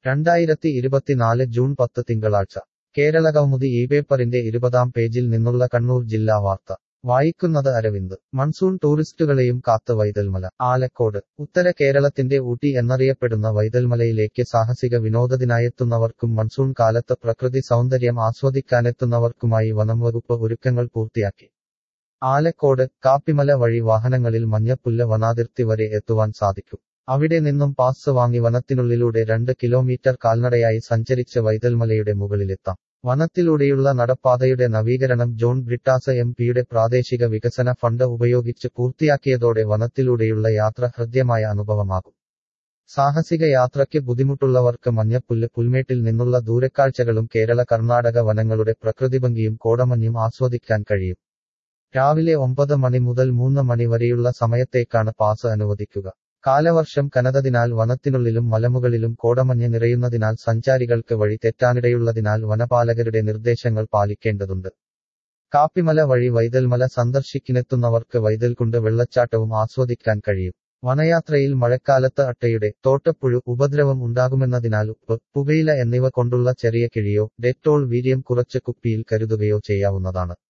രണ്ടായിരത്തി ഇരുപത്തിനാല് ജൂൺ പത്ത് തിങ്കളാഴ്ച കേരളകൗമുദി ഈ പേപ്പറിന്റെ ഇരുപതാം പേജിൽ നിന്നുള്ള കണ്ണൂർ ജില്ലാ വാർത്ത വായിക്കുന്നത് അരവിന്ദ് മൺസൂൺ ടൂറിസ്റ്റുകളെയും കാത്ത് വൈതൽമല ആലക്കോട് ഉത്തര കേരളത്തിന്റെ ഊട്ടി എന്നറിയപ്പെടുന്ന വൈതൽമലയിലേക്ക് സാഹസിക വിനോദത്തിനായെത്തുന്നവർക്കും മൺസൂൺ കാലത്ത് പ്രകൃതി സൗന്ദര്യം ആസ്വദിക്കാനെത്തുന്നവർക്കുമായി വനംവകുപ്പ് ഒരുക്കങ്ങൾ പൂർത്തിയാക്കി ആലക്കോട് കാപ്പിമല വഴി വാഹനങ്ങളിൽ മഞ്ഞപ്പുല്ല് വനാതിർത്തി വരെ എത്തുവാൻ സാധിക്കും അവിടെ നിന്നും പാസ് വാങ്ങി വനത്തിനുള്ളിലൂടെ രണ്ട് കിലോമീറ്റർ കാൽനടയായി സഞ്ചരിച്ച് വൈതൽമലയുടെ മുകളിലെത്താം വനത്തിലൂടെയുള്ള നടപ്പാതയുടെ നവീകരണം ജോൺ ബ്രിട്ടാസ് എം പിയുടെ പ്രാദേശിക വികസന ഫണ്ട് ഉപയോഗിച്ച് പൂർത്തിയാക്കിയതോടെ വനത്തിലൂടെയുള്ള യാത്ര ഹൃദ്യമായ അനുഭവമാകും സാഹസിക യാത്രയ്ക്ക് ബുദ്ധിമുട്ടുള്ളവർക്ക് മഞ്ഞപ്പുല്ല് പുൽമേട്ടിൽ നിന്നുള്ള ദൂരക്കാഴ്ചകളും കേരള കർണാടക വനങ്ങളുടെ പ്രകൃതിഭംഗിയും കോടമഞ്ഞും ആസ്വദിക്കാൻ കഴിയും രാവിലെ ഒമ്പത് മണി മുതൽ മൂന്ന് മണി വരെയുള്ള സമയത്തേക്കാണ് പാസ് അനുവദിക്കുക കാലവർഷം കനതതിനാൽ വനത്തിനുള്ളിലും മലമുകളിലും കോടമഞ്ഞ് നിറയുന്നതിനാൽ സഞ്ചാരികൾക്ക് വഴി തെറ്റാനിടയുള്ളതിനാൽ വനപാലകരുടെ നിർദ്ദേശങ്ങൾ പാലിക്കേണ്ടതുണ്ട് കാപ്പിമല വഴി വൈതൽമല സന്ദർശിക്കിനെത്തുന്നവർക്ക് വൈതൽകുണ്ട് വെള്ളച്ചാട്ടവും ആസ്വദിക്കാൻ കഴിയും വനയാത്രയിൽ മഴക്കാലത്ത് അട്ടയുടെ തോട്ടപ്പുഴു ഉപദ്രവം ഉണ്ടാകുമെന്നതിനാൽ ഉപ്പ് പുകയില എന്നിവ കൊണ്ടുള്ള ചെറിയ കിഴിയോ ഡെറ്റോൾ വീര്യം കുറച്ച് കുപ്പിയിൽ കരുതുകയോ ചെയ്യാവുന്നതാണ്